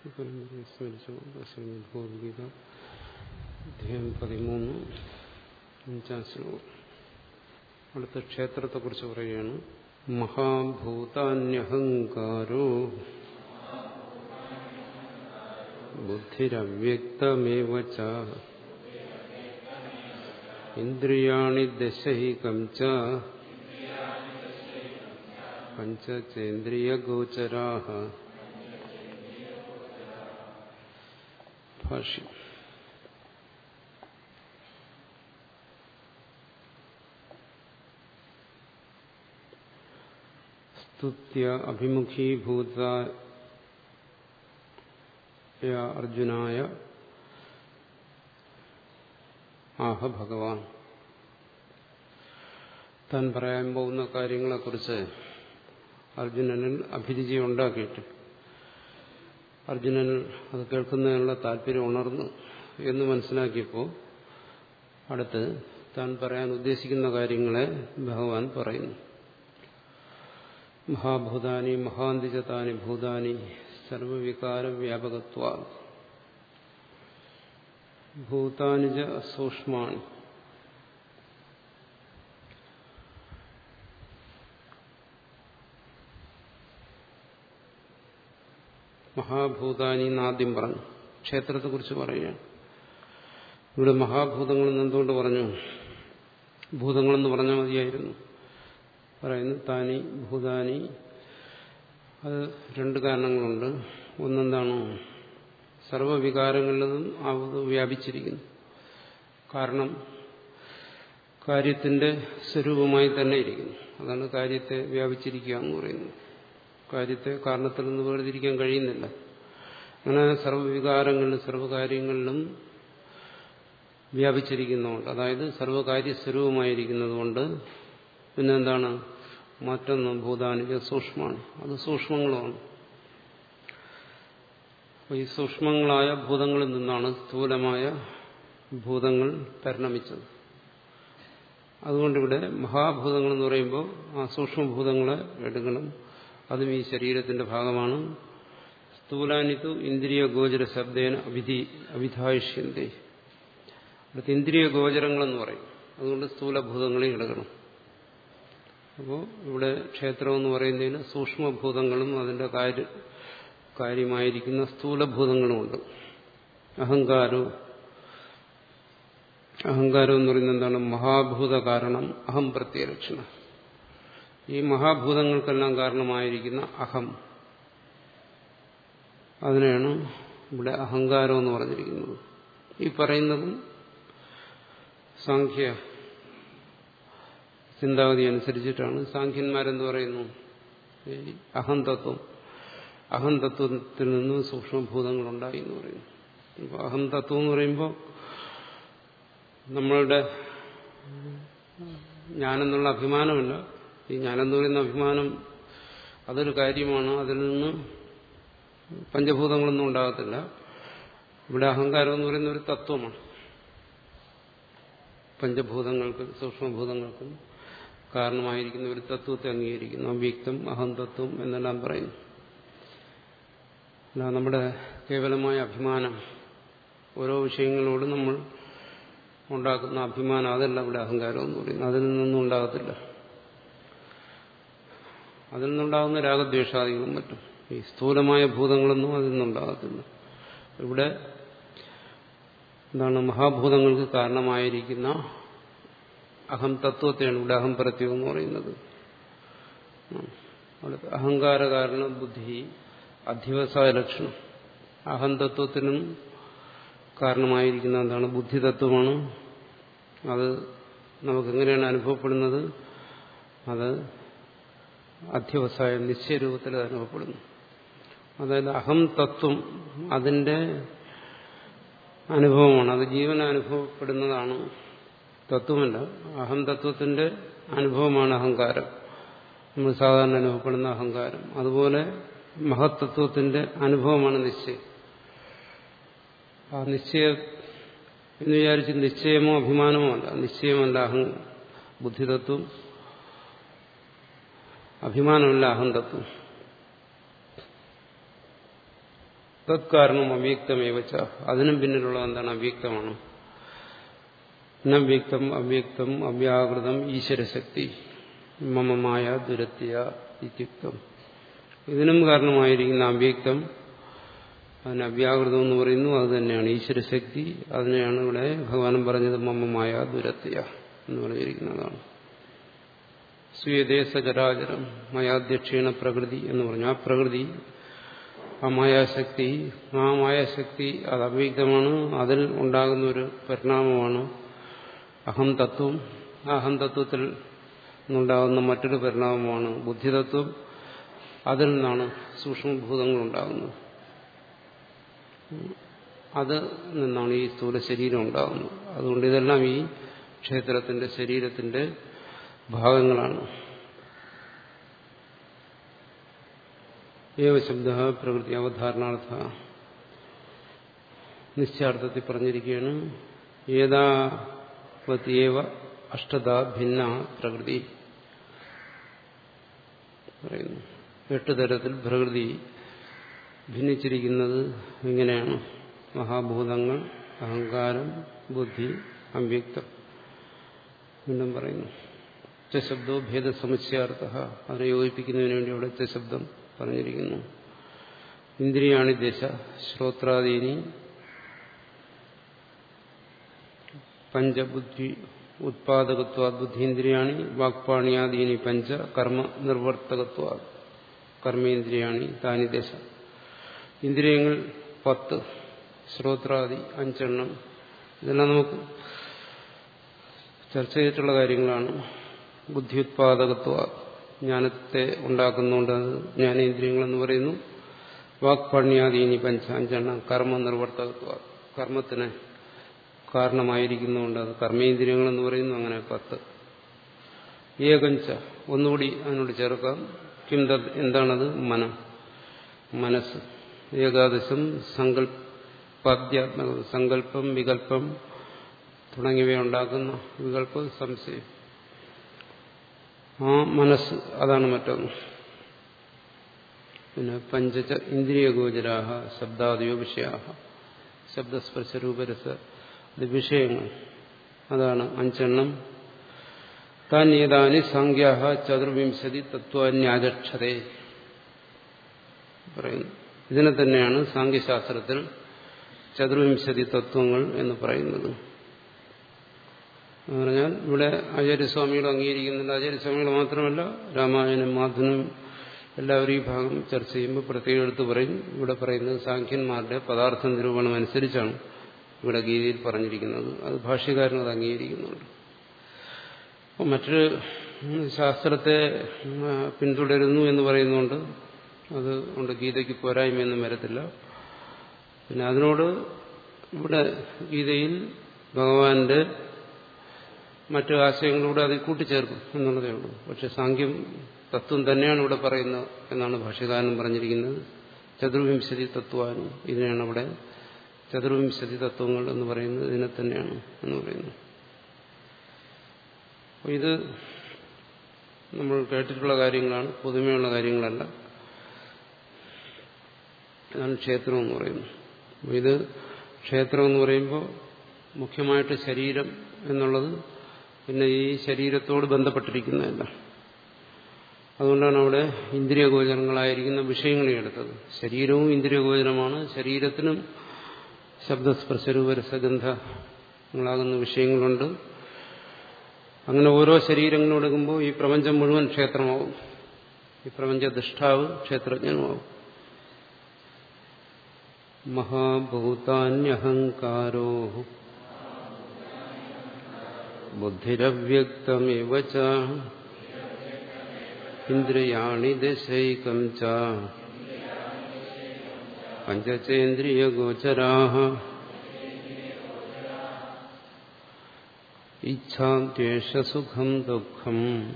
സ്മരിച്ചു ഭഗവത്ഗീത അധ്യായം പതിമൂന്ന് അഞ്ചാം ശ്ലോകം അടുത്ത ക്ഷേത്രത്തെക്കുറിച്ച് പറയുകയാണ് മഹാഭൂതാന്യഹങ്കാരോ ബുദ്ധിരവ്യക്തമേവ ച ഇന്ദ്രിയാണി ദശൈകം ച പഞ്ചചേന്ദ്രിയഗോചരാ ഭാഷ്യം സ്തുത്യ അഭിമുഖീഭൂത അർജുനായ ആഹ ഭഗവാൻ താൻ പറയാൻ പോകുന്ന കാര്യങ്ങളെക്കുറിച്ച് അർജുനനിൽ അഭിരുചി ഉണ്ടാക്കിയിട്ട് അർജുനൻ അത് കേൾക്കുന്നതിനുള്ള താല്പര്യം ഉണർന്നു എന്ന് മനസ്സിലാക്കിയപ്പോൾ അടുത്ത് താൻ പറയാൻ ഉദ്ദേശിക്കുന്ന കാര്യങ്ങളെ ഭഗവാൻ പറയുന്നു മഹാഭൂതാനി മഹാന്തിജതാനി ഭൂതാനി സർവവികാര വ്യാപകത്വ ഭൂതാനിജ സൂക്ഷ്മാണി മഹാഭൂതാനി എന്നാദ്യം പറഞ്ഞു ക്ഷേത്രത്തെക്കുറിച്ച് പറയുകയാണ് ഇവിടെ മഹാഭൂതങ്ങളെന്ന് എന്തുകൊണ്ട് പറഞ്ഞു ഭൂതങ്ങളെന്ന് പറഞ്ഞാൽ മതിയായിരുന്നു പറയുന്നു താനി ഭൂതാനി അത് രണ്ട് കാരണങ്ങളുണ്ട് ഒന്നെന്താണ് സർവവികാരങ്ങളിലും അത് വ്യാപിച്ചിരിക്കുന്നു കാരണം കാര്യത്തിന്റെ സ്വരൂപമായി തന്നെ ഇരിക്കുന്നു അതാണ് കാര്യത്തെ വ്യാപിച്ചിരിക്കുക എന്ന് പറയുന്നത് കാര്യത്തെ കാരണത്തിൽ നിന്ന് വേർതിരിക്കാൻ കഴിയുന്നില്ല അങ്ങനെ സർവ്വവികാരങ്ങളിലും സർവ്വകാര്യങ്ങളിലും വ്യാപിച്ചിരിക്കുന്നതുകൊണ്ട് അതായത് സർവകാര്യ സ്വരൂപമായിരിക്കുന്നതുകൊണ്ട് പിന്നെന്താണ് മറ്റൊന്ന് ഭൂതാനിക സൂക്ഷ്മമാണ് അത് സൂക്ഷ്മങ്ങളുമാണ് അപ്പോൾ ഈ സൂക്ഷ്മങ്ങളായ ഭൂതങ്ങളിൽ നിന്നാണ് സ്ഥൂലമായ ഭൂതങ്ങൾ പരിണമിച്ചത് അതുകൊണ്ടിവിടെ മഹാഭൂതങ്ങൾ എന്ന് പറയുമ്പോൾ ആ സൂക്ഷ്മഭൂതങ്ങളെ എടുക്കണം അതും ഈ ശരീരത്തിന്റെ ഭാഗമാണ് സ്ഥൂലാനിത്തു ഇന്ദ്രിയ ഗോചര ശബ്ദേന അവിധി അവിധായിഷ്യന്തേ അടുത്ത് ഇന്ദ്രിയ ഗോചരങ്ങളെന്ന് പറയും അതുകൊണ്ട് സ്ഥൂലഭൂതങ്ങളെ എടുക്കണം അപ്പോൾ ഇവിടെ ക്ഷേത്രം എന്ന് പറയുന്നതിന് സൂക്ഷ്മഭൂതങ്ങളും അതിന്റെ കാര്യ കാര്യമായിരിക്കുന്ന സ്ഥൂലഭൂതങ്ങളുമുണ്ട് അഹങ്കാരവും അഹങ്കാരം എന്ന് പറയുന്നത് എന്താണ് മഹാഭൂത കാരണം അഹം പ്രത്യലക്ഷണം ഈ മഹാഭൂതങ്ങൾക്കെല്ലാം കാരണമായിരിക്കുന്ന അഹം അതിനെയാണ് ഇവിടെ അഹങ്കാരം എന്ന് പറഞ്ഞിരിക്കുന്നത് ഈ പറയുന്നതും സാഖ്യ ചിന്താഗതി അനുസരിച്ചിട്ടാണ് സാഖ്യന്മാരെന്ന് പറയുന്നു ഈ അഹന്തത്വം അഹന്തത്വത്തിൽ നിന്ന് സൂക്ഷ്മഭൂതങ്ങളുണ്ടായി എന്ന് പറയുന്നു ഇപ്പോൾ അഹന്തത്വം എന്ന് പറയുമ്പോൾ നമ്മളുടെ ഞാനെന്നുള്ള അഭിമാനമല്ല ഈ ഞാനെന്ന് പറയുന്ന അഭിമാനം അതൊരു കാര്യമാണ് അതിൽ നിന്ന് പഞ്ചഭൂതങ്ങളൊന്നും ഉണ്ടാകത്തില്ല ഇവിടെ അഹങ്കാരം എന്ന് പറയുന്ന ഒരു തത്വമാണ് പഞ്ചഭൂതങ്ങൾക്ക് സൂക്ഷ്മഭൂതങ്ങൾക്കും കാരണമായിരിക്കുന്ന ഒരു തത്വത്തെ അംഗീകരിക്കുന്നു അവ്യക്തം അഹന്തത്വം എന്നെല്ലാം പറയുന്നു അല്ല നമ്മുടെ കേവലമായ അഭിമാനം ഓരോ വിഷയങ്ങളോടും നമ്മൾ ഉണ്ടാക്കുന്ന അഭിമാനം അതല്ല ഇവിടെ അഹങ്കാരം എന്ന് പറയുന്നത് അതിൽ നിന്നൊന്നും ഉണ്ടാകത്തില്ല അതിൽ നിന്നുണ്ടാകുന്ന രാഗദ്വേഷാദികളും മറ്റും ഈ സ്ഥൂലമായ ഭൂതങ്ങളൊന്നും അതിൽ നിന്നുണ്ടാകത്തില്ല ഇവിടെ എന്താണ് മഹാഭൂതങ്ങൾക്ക് കാരണമായിരിക്കുന്ന അഹം തത്വത്തെയാണ് ഇവിടെ അഹം പ്രത്യം എന്ന് പറയുന്നത് അഹങ്കാര കാരണം ബുദ്ധി അധ്യവസായ ലക്ഷണം അഹം തത്വത്തിനും കാരണമായിരിക്കുന്ന എന്താണ് ബുദ്ധിതത്വമാണ് അത് നമുക്കെങ്ങനെയാണ് അനുഭവപ്പെടുന്നത് അത് അധ്യവസായ നിശ്ചയരൂപത്തിൽ അനുഭവപ്പെടുന്നു അതായത് അഹം തത്വം അതിന്റെ അനുഭവമാണ് അത് ജീവൻ അനുഭവപ്പെടുന്നതാണ് തത്വമല്ല അഹം തത്വത്തിന്റെ അനുഭവമാണ് അഹങ്കാരം നമ്മൾ സാധാരണ അനുഭവപ്പെടുന്ന അഹങ്കാരം അതുപോലെ മഹത്തത്വത്തിന്റെ അനുഭവമാണ് നിശ്ചയം ആ നിശ്ചയം എന്ന് വിചാരിച്ച് നിശ്ചയമോ അഭിമാനമോ അല്ല നിശ്ചയമല്ല അഹം ബുദ്ധിതത്വം അഭിമാനമല്ല അഹന്തത്വം തത്കാരണം അവ്യക്തമേവച്ച അതിനും പിന്നിലുള്ള എന്താണ് അവ്യക്തമാണ് നവ്യക്തം അവ്യക്തം അവ്യാകൃതം ഈശ്വരശക്തി മമമായ ദുരത്യ ഇത്യുക്തം ഇതിനും കാരണമായിരിക്കുന്ന അവ്യക്തം അതിന് അവ്യാകൃതം എന്ന് പറയുന്നു അത് തന്നെയാണ് ഈശ്വരശക്തി അതിനെയാണ് ഇവിടെ ഭഗവാനും പറഞ്ഞത് മമമായ ദുരത്യ എന്ന് പറഞ്ഞിരിക്കുന്നതാണ് സ്വീയതേ സചരാചരം മയാധ്യക്ഷീണ പ്രകൃതി എന്ന് പറഞ്ഞു ആ പ്രകൃതി ആ മായാശക്തി ആ മായാശക്തി അത് അവ്യക്തമാണ് അതിൽ ഉണ്ടാകുന്ന ഒരു പരിണാമമാണ് അഹം തത്വം ആ അഹം തത്വത്തിൽ നിന്നുണ്ടാകുന്ന മറ്റൊരു പരിണാമമാണ് ബുദ്ധിതത്വം അതിൽ നിന്നാണ് സൂക്ഷ്മഭൂതങ്ങൾ ഉണ്ടാകുന്നത് അത് നിന്നാണ് ഈ സ്ഥൂല ശരീരം ഉണ്ടാകുന്നത് അതുകൊണ്ട് ഇതെല്ലാം ഈ ക്ഷേത്രത്തിന്റെ ശരീരത്തിന്റെ ഭാഗങ്ങളാണ് ഏവ ശബ്ദ പ്രകൃതി അവധാരണാർത്ഥ നിശ്ചയാർത്ഥത്തിൽ പറഞ്ഞിരിക്കുകയാണ് ഏതാവതിയേവ അഷ്ടത ഭിന്ന പ്രകൃതി പറയുന്നു എട്ട് തരത്തിൽ പ്രകൃതി ഭിന്നിച്ചിരിക്കുന്നത് ഇങ്ങനെയാണ് മഹാഭൂതങ്ങൾ അഹങ്കാരം ബുദ്ധി അവ്യക്തം വീണ്ടും പറയുന്നു ഉച്ചശബ്ദോ ഭേദസമുച്ചയാർത്ഥ അതിനെ യോജിപ്പിക്കുന്നതിന് വേണ്ടി അവിടെ ഉച്ചശബ്ദം പറഞ്ഞിരിക്കുന്നു ഇന്ദ്രിയാണി ദശ ശ്രോത്രാദീനി പഞ്ചബുദ്ധി ഉത്പാദകത്വാ ബുദ്ധീന്ദ്രിയാണി വാക്പാണിയാദീനി പഞ്ച കർമ്മ നിർവർത്തകത്വാ കർമ്മേന്ദ്രിയാണി താനി ദശ ഇന്ദ്രിയങ്ങൾ പത്ത് ശ്രോത്രാദി അഞ്ചെണ്ണം ഇതെല്ലാം നമുക്ക് ചർച്ച ചെയ്തിട്ടുള്ള കാര്യങ്ങളാണ് ബുദ്ധിയുത്പാദകത്വ ജ്ഞാനത്തെ ഉണ്ടാക്കുന്നുണ്ട് അത് ജ്ഞാനേന്ദ്രിയങ്ങളെന്ന് പറയുന്നു വാക്പണ്യാദീനി പഞ്ച അഞ്ചെണ്ണം കർമ്മ നിർവർത്തകത്വ കർമ്മത്തിന് കാരണമായിരിക്കുന്നുണ്ട് അത് കർമ്മേന്ദ്രിയങ്ങളെന്ന് പറയുന്നു അങ്ങനെ പത്ത് ഏകഞ്ച ഒന്നുകൂടി അതിനോട് ചേർക്കാം കിം തത് എന്താണത് മനം മനസ്സ് ഏകാദശം സങ്കല്പാദ്യാത്മക സങ്കല്പം വികല്പം തുടങ്ങിയവ ഉണ്ടാക്കുന്ന വികല്പ സംശയം ആ മനസ്സ് അതാണ് മറ്റൊന്ന് പിന്നെ പഞ്ചച ഇന്ദ്രിയഗോചരാഹ ശബ്ദാദിയോ വിഷയാഹ ശബ്ദസ്പർശരൂപരസ ഇത് വിഷയങ്ങൾ അതാണ് അഞ്ചെണ്ണം താൻ ഏതാനി സംഖ്യാഹ ചതുർവിംശതി തത്വാന്യാചക്ഷതേ പറയുന്നു ഇതിനെ തന്നെയാണ് സാങ്കേശാസ്ത്രത്തിൽ ചതുർവിംശതി തത്വങ്ങൾ എന്ന് പറയുന്നത് എന്ന് പറഞ്ഞാൽ ഇവിടെ ആചാര്യസ്വാമികൾ അംഗീകരിക്കുന്നുണ്ട് ആചാര്യസ്വാമികൾ മാത്രമല്ല രാമായണം മാധുനും എല്ലാവരും ഈ ഭാഗം ചർച്ച ചെയ്യുമ്പോൾ പ്രത്യേകം എടുത്ത് പറയും ഇവിടെ പറയുന്നത് സാഖ്യന്മാരുടെ പദാർത്ഥ നിരൂപണം അനുസരിച്ചാണ് ഇവിടെ ഗീതയിൽ പറഞ്ഞിരിക്കുന്നത് അത് ഭാഷ്യകാരൻ അത് അംഗീകരിക്കുന്നുണ്ട് അപ്പോൾ മറ്റൊരു ശാസ്ത്രത്തെ പിന്തുടരുന്നു എന്ന് പറയുന്നുണ്ട് അത് കൊണ്ട് ഗീതയ്ക്ക് പോരായ്മയൊന്നും വരത്തില്ല പിന്നെ അതിനോട് ഇവിടെ ഗീതയിൽ ഭഗവാന്റെ മറ്റു ആശയങ്ങളൂടെ അതിൽ കൂട്ടിച്ചേർക്കും എന്നുള്ളതേ ഉള്ളൂ പക്ഷെ സാങ്ക്യം തത്വം തന്നെയാണ് ഇവിടെ പറയുന്നത് എന്നാണ് ഭാഷ്യകാരൻ പറഞ്ഞിരിക്കുന്നത് ചതുർവിംശതി തത്വാനും ഇതിനെയാണ് ഇവിടെ ചതുർവിംശതി തത്വങ്ങൾ എന്ന് പറയുന്നത് ഇതിനെ തന്നെയാണ് എന്ന് പറയുന്നു അപ്പോൾ ഇത് നമ്മൾ കേട്ടിട്ടുള്ള കാര്യങ്ങളാണ് പുതുമയുള്ള കാര്യങ്ങളല്ല ഇതാണ് ക്ഷേത്രം എന്ന് പറയുന്നത് അപ്പോൾ ഇത് ക്ഷേത്രം എന്ന് പറയുമ്പോൾ മുഖ്യമായിട്ട് ശരീരം എന്നുള്ളത് പിന്നെ ഈ ശരീരത്തോട് ബന്ധപ്പെട്ടിരിക്കുന്നതല്ല അതുകൊണ്ടാണ് അവിടെ ഇന്ദ്രിയഗോചരങ്ങളായിരിക്കുന്ന വിഷയങ്ങളെ എടുത്തത് ശരീരവും ഇന്ദ്രിയഗോചരമാണ് ശരീരത്തിനും ശബ്ദസ്പർശരൂപരസഗന്ധങ്ങളാകുന്ന വിഷയങ്ങളുണ്ട് അങ്ങനെ ഓരോ ശരീരങ്ങളും എടുക്കുമ്പോൾ ഈ പ്രപഞ്ചം മുഴുവൻ ക്ഷേത്രമാവും ഈ പ്രപഞ്ച ദൃഷ്ടാവ് ക്ഷേത്രജ്ഞനുമാവും മഹാഭൂതാന്യഹങ്കാരോ ബുദ്ധിരവ്യക്തമേവ ച ഇന്ദ്രിയാണി ദശൈകം ച പഞ്ചചേന്ദ്രിയഗോചരാ ഇച്ഛാദ്വേഷസുഖം ദുഃഖം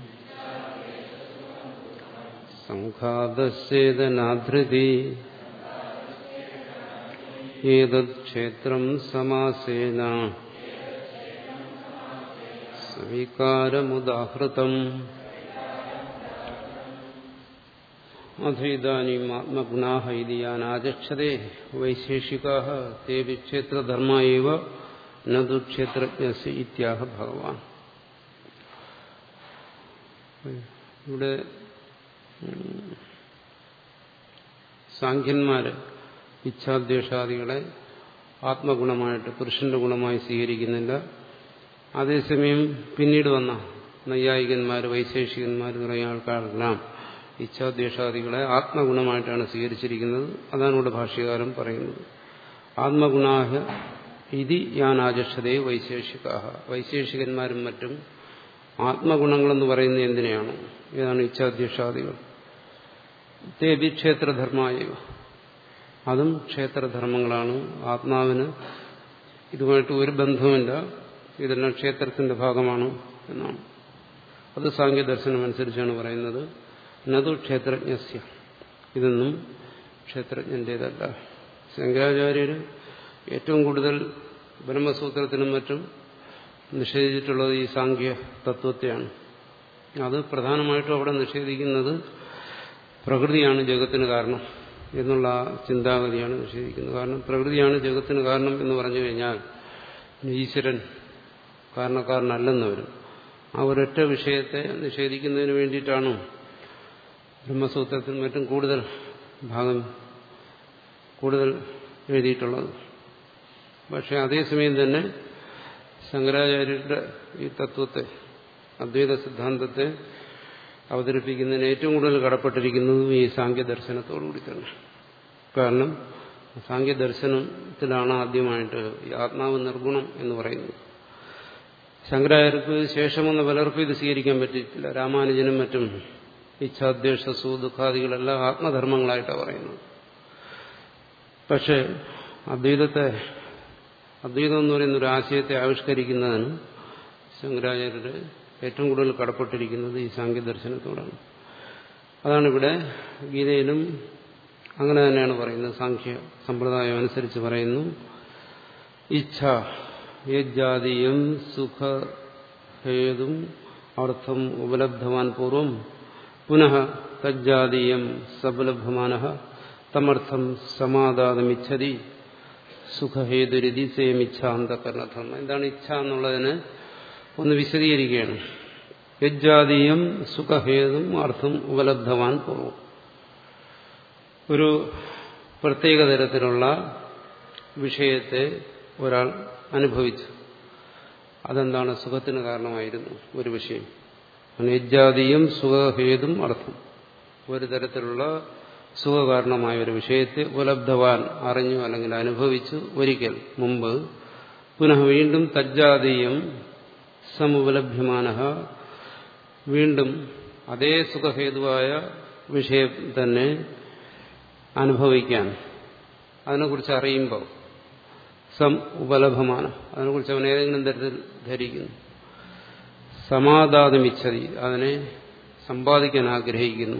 സംഘാതശേദനാധൃതി ഏതക്ഷേത്രം സമാസേന സ്വീകാരമുദാഹൃതം അഥൈതാനും ആത്മഗുണാഹ ഇത് യാൻ ആചക്ഷതേ വൈശേഷികാ തേവി ക്ഷേത്രധർമ്മ ഇവ നതു ക്ഷേത്രജ്ഞസ് ഇത്യാഹ ഭഗവാൻ ഇവിടെ സാഖ്യന്മാര് ഇച്ഛാദ്വേഷാദികളെ ആത്മഗുണമായിട്ട് പുരുഷന്റെ ഗുണമായി സ്വീകരിക്കുന്നില്ല അതേസമയം പിന്നീട് വന്ന നൈയായികന്മാർ വൈശേഷികന്മാർ തുടങ്ങിയ ആൾക്കാരെല്ലാം ഇച്ഛാദ്വേഷാദികളെ ആത്മഗുണമായിട്ടാണ് സ്വീകരിച്ചിരിക്കുന്നത് അതാണ് ഇവിടെ ഭാഷ്യകാരൻ പറയുന്നത് ആത്മഗുണാഹ ഇതി ഞാൻ ആചക്ഷതേ വൈശേഷികാഹ വൈശേഷികന്മാരും മറ്റും ആത്മഗുണങ്ങളെന്ന് പറയുന്നത് എന്തിനെയാണ് ഏതാണ് ഇച്ഛാദ്വേഷാദികൾ തേബി ക്ഷേത്രധർമ്മമായവ അതും ക്ഷേത്രധർമ്മങ്ങളാണ് ആത്മാവിന് ഇതുമായിട്ട് ഒരു ബന്ധവുമില്ല ഇതെല്ലാം ക്ഷേത്രത്തിന്റെ ഭാഗമാണ് എന്നാണ് അത് സാങ്കേദർശനം അനുസരിച്ചാണ് പറയുന്നത് നതു ക്ഷേത്രജ്ഞസ്യ ഇതൊന്നും ക്ഷേത്രജ്ഞന്റേതല്ല ശങ്കരാചാര്യർ ഏറ്റവും കൂടുതൽ ബ്രഹ്മസൂത്രത്തിനും മറ്റും നിഷേധിച്ചിട്ടുള്ളത് ഈ സാങ്ക്യ തത്വത്തെയാണ് അത് പ്രധാനമായിട്ടും അവിടെ നിഷേധിക്കുന്നത് പ്രകൃതിയാണ് ജഗത്തിന് കാരണം എന്നുള്ള ചിന്താഗതിയാണ് നിഷേധിക്കുന്നത് കാരണം പ്രകൃതിയാണ് ജഗത്തിന് കാരണം എന്ന് പറഞ്ഞു കഴിഞ്ഞാൽ ഈശ്വരൻ കാരണക്കാരനല്ലെന്ന് വരും ആ ഒരൊറ്റ വിഷയത്തെ നിഷേധിക്കുന്നതിന് വേണ്ടിയിട്ടാണ് ബ്രഹ്മസൂത്രത്തിൽ മറ്റും കൂടുതൽ ഭാഗം കൂടുതൽ എഴുതിയിട്ടുള്ളത് പക്ഷെ അതേസമയം തന്നെ ശങ്കരാചാര്യരുടെ ഈ തത്വത്തെ അദ്വൈത സിദ്ധാന്തത്തെ അവതരിപ്പിക്കുന്നതിന് ഏറ്റവും കൂടുതൽ കടപ്പെട്ടിരിക്കുന്നതും ഈ സാങ്കേദർശനത്തോടുകൂടി തന്നെ കാരണം സാങ്കേദർശനത്തിലാണ് ആദ്യമായിട്ട് ഈ ആത്മാവ് നിർഗുണം എന്ന് പറയുന്നത് ശങ്കരാചാര്യർക്ക് ശേഷം വന്ന പലർക്കും ഇത് സ്വീകരിക്കാൻ പറ്റിയിട്ടില്ല രാമാനുജനും മറ്റും ഇച്ഛാദ്വേഷ ദുഃഖാദികളെല്ലാം ആത്മധർമ്മങ്ങളായിട്ടാണ് പറയുന്നത് പക്ഷേ അദ്വൈതത്തെ അദ്വൈതം എന്ന് പറയുന്ന ഒരു ആശയത്തെ ആവിഷ്കരിക്കുന്നതിന് ശങ്കരാചാര്യര് ഏറ്റവും കൂടുതൽ കടപ്പെട്ടിരിക്കുന്നത് ഈ സാങ്കേദർശനത്തോടാണ് അതാണ് ഇവിടെ ഗീതയിലും അങ്ങനെ തന്നെയാണ് പറയുന്നത് സാഖ്യ സമ്പ്രദായം അനുസരിച്ച് പറയുന്നു ഇച്ഛ യജാതീയം സുഖഹേതും അർത്ഥം ഉപലബ്ധവാൻ പൂർവം പുനഃ തജ്ജാതീയം സബലഭമാന തമർത്ഥം സമാധാനമിച്ഛതി സുഖഹേതുരിതി സേമിച്ഛ അന്തകരണധർമ്മം എന്താണ് ഇച്ഛ എന്നുള്ളതിന് ഒന്ന് വിശദീകരിക്കുകയാണ് യജാതീയം സുഖഹേതും അർത്ഥം ഉപലബ്ധവാൻ പൂർവം ഒരു പ്രത്യേക തരത്തിലുള്ള വിഷയത്തെ ഒരാൾ അനുഭവിച്ചു അതെന്താണ് സുഖത്തിന് കാരണമായിരുന്നു ഒരു വിഷയം യജാതീയം സുഖഹേതും അർത്ഥം ഒരു തരത്തിലുള്ള സുഖകാരണമായ ഒരു വിഷയത്തെ ഉപലബ്ധവാൻ അറിഞ്ഞു അല്ലെങ്കിൽ അനുഭവിച്ചു ഒരിക്കൽ മുമ്പ് പുനഃ വീണ്ടും തജ്ജാതീയം സമുപലഭ്യമാന വീണ്ടും അതേ സുഖഹേതുവായ വിഷയം തന്നെ അനുഭവിക്കാൻ അതിനെക്കുറിച്ച് അറിയുമ്പോൾ സം ഉപലഭമാണ് അതിനെക്കുറിച്ച് അവൻ ഏതെങ്കിലും തരത്തിൽ ധരിക്കുന്നു സമാധാനമിച്ഛതി അതിനെ സമ്പാദിക്കാൻ ആഗ്രഹിക്കുന്നു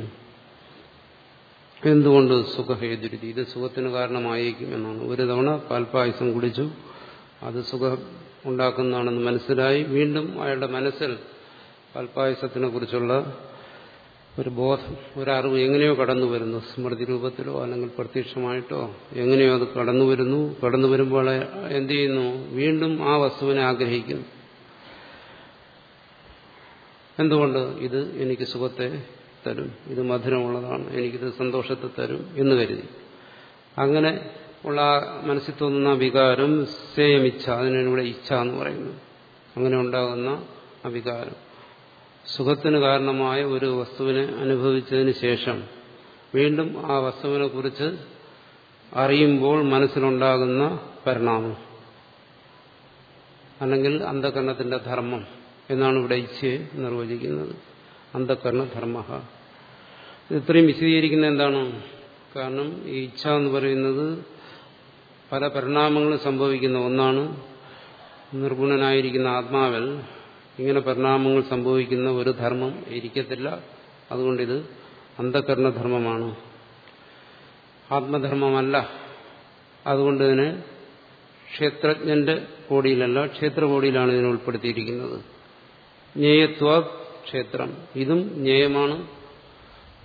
എന്തുകൊണ്ട് സുഖഹേതുരുതി ഇത് സുഖത്തിന് കാരണമായേക്കും എന്നാണ് ഒരു തവണ പാൽപ്പായസം കുടിച്ചു അത് സുഖം ഉണ്ടാക്കുന്നതാണെന്ന് മനസ്സിലായി വീണ്ടും അയാളുടെ മനസ്സിൽ പാൽപ്പായസത്തിനെ കുറിച്ചുള്ള ഒരു ബോധം ഒരറിവ് എങ്ങനെയോ കടന്നു വരുന്നു സ്മൃതി രൂപത്തിലോ അല്ലെങ്കിൽ പ്രത്യക്ഷമായിട്ടോ എങ്ങനെയോ അത് കടന്നു വരുന്നു കടന്നു വരുമ്പോൾ എന്ത് ചെയ്യുന്നു വീണ്ടും ആ വസ്തുവിനെ ആഗ്രഹിക്കുന്നു എന്തുകൊണ്ട് ഇത് എനിക്ക് സുഖത്തെ തരും ഇത് മധുരമുള്ളതാണ് എനിക്കിത് സന്തോഷത്തെ തരും എന്ന് കരുതി അങ്ങനെ ഉള്ള മനസ്സിൽ തോന്നുന്ന വികാരം സേയമിച്ഛ അതിനാണ് ഇവിടെ ഇച്ഛ എന്ന് പറയുന്നത് അങ്ങനെ ഉണ്ടാകുന്ന ആ വികാരം സുഖത്തിന് കാരണമായ ഒരു വസ്തുവിനെ അനുഭവിച്ചതിന് ശേഷം വീണ്ടും ആ വസ്തുവിനെ കുറിച്ച് അറിയുമ്പോൾ മനസ്സിലുണ്ടാകുന്ന പരിണാമം അല്ലെങ്കിൽ അന്ധകരണത്തിന്റെ ധർമ്മം എന്നാണ് ഇവിടെ ഇച്ഛയെ നിർവചിക്കുന്നത് അന്ധകരണ ധർമ്മ ഇത്രയും വിശദീകരിക്കുന്ന എന്താണ് കാരണം ഈ ഇച്ഛ എന്ന് പറയുന്നത് പല പരിണാമങ്ങളും സംഭവിക്കുന്ന ഒന്നാണ് നിർഗുണനായിരിക്കുന്ന ആത്മാവിൽ ഇങ്ങനെ പരിണാമങ്ങൾ സംഭവിക്കുന്ന ഒരു ധർമ്മം ഇരിക്കത്തില്ല അതുകൊണ്ടിത് അന്ധകരണധർമ്മമാണ് ആത്മധർമ്മമല്ല അതുകൊണ്ട് ഇതിനെ ക്ഷേത്രജ്ഞന്റെ കോടിയിലല്ല ക്ഷേത്രകോടിയിലാണ് ഇതിനെ ഉൾപ്പെടുത്തിയിരിക്കുന്നത് ജ്ഞേയത്വ ക്ഷേത്രം ഇതും ജ്ഞേയമാണ്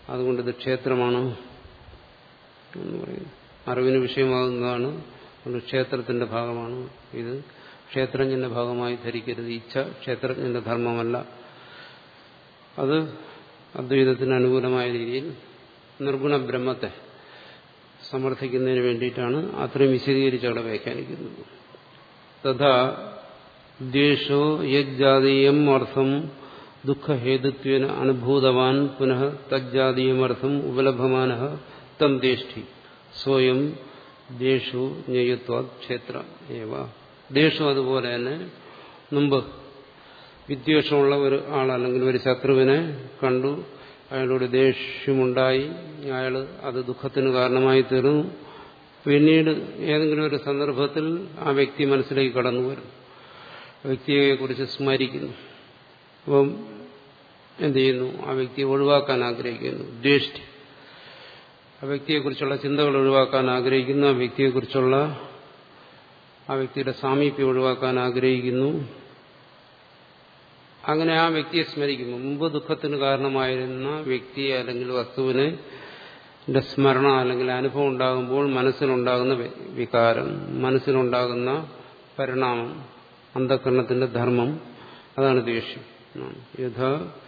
അതുകൊണ്ട് ഇത് ക്ഷേത്രമാണ് എന്ന് പറയുന്നു അറിവിന് വിഷയമാകുന്നതാണ് അതുകൊണ്ട് ക്ഷേത്രത്തിന്റെ ഭാഗമാണ് ഇത് ക്ഷേത്രജ്ഞന്റെ ഭാഗമായി ധരിക്കരുത് ഇച്ഛ ക്ഷേത്രജ്ഞന്റെ ധർമ്മമല്ല അത് അദ്വൈതത്തിന് അനുകൂലമായ രീതിയിൽ നിർഗുണ ബ്രഹ്മത്തെ സമർത്ഥിക്കുന്നതിന് വേണ്ടിയിട്ടാണ് അത്രയും വിശദീകരിച്ച് അവിടെ വ്യാഖ്യാനിക്കുന്നത് തഥാ ദ്വേഷോ യജ്ജാതീയം അർത്ഥം ദുഃഖഹേതുത്വേന അനുഭൂതവാൻ പുനഃ തജ്ജാതീയമർത്ഥം ഉപലഭമാന തം ദേഷ്ടി സ്വയം ദേശു ജ്ഞേയത്വ ക്ഷേത്ര ഏവ ദേശം അതുപോലെ തന്നെ മുമ്പ് വിദ്വേഷമുള്ള ഒരു ആൾ അല്ലെങ്കിൽ ഒരു ശത്രുവിനെ കണ്ടു അയാളോട് ദേഷ്യമുണ്ടായി അയാൾ അത് ദുഃഖത്തിന് കാരണമായി തീർന്നു പിന്നീട് ഏതെങ്കിലും ഒരു സന്ദർഭത്തിൽ ആ വ്യക്തി മനസ്സിലേക്ക് കടന്നു വരും വ്യക്തിയെക്കുറിച്ച് സ്മരിക്കുന്നു അപ്പം എന്ത് ചെയ്യുന്നു ആ വ്യക്തിയെ ഒഴിവാക്കാൻ ആഗ്രഹിക്കുന്നു ദ്വേഷ്ടി ആ വ്യക്തിയെക്കുറിച്ചുള്ള ചിന്തകൾ ഒഴിവാക്കാൻ ആഗ്രഹിക്കുന്നു ആ വ്യക്തിയെക്കുറിച്ചുള്ള ആ വ്യക്തിയുടെ സാമീപ്യം ഒഴിവാക്കാൻ ആഗ്രഹിക്കുന്നു അങ്ങനെ ആ വ്യക്തിയെ സ്മരിക്കുന്നു മുമ്പ് ദുഃഖത്തിന് കാരണമായിരുന്ന വ്യക്തിയെ അല്ലെങ്കിൽ വസ്തുവിനെ സ്മരണ അല്ലെങ്കിൽ അനുഭവം ഉണ്ടാകുമ്പോൾ മനസ്സിലുണ്ടാകുന്ന വികാരം മനസ്സിലുണ്ടാകുന്ന പരിണാമം അന്ധകരണത്തിന്റെ ധർമ്മം അതാണ് ദേഷ്യം യഥാ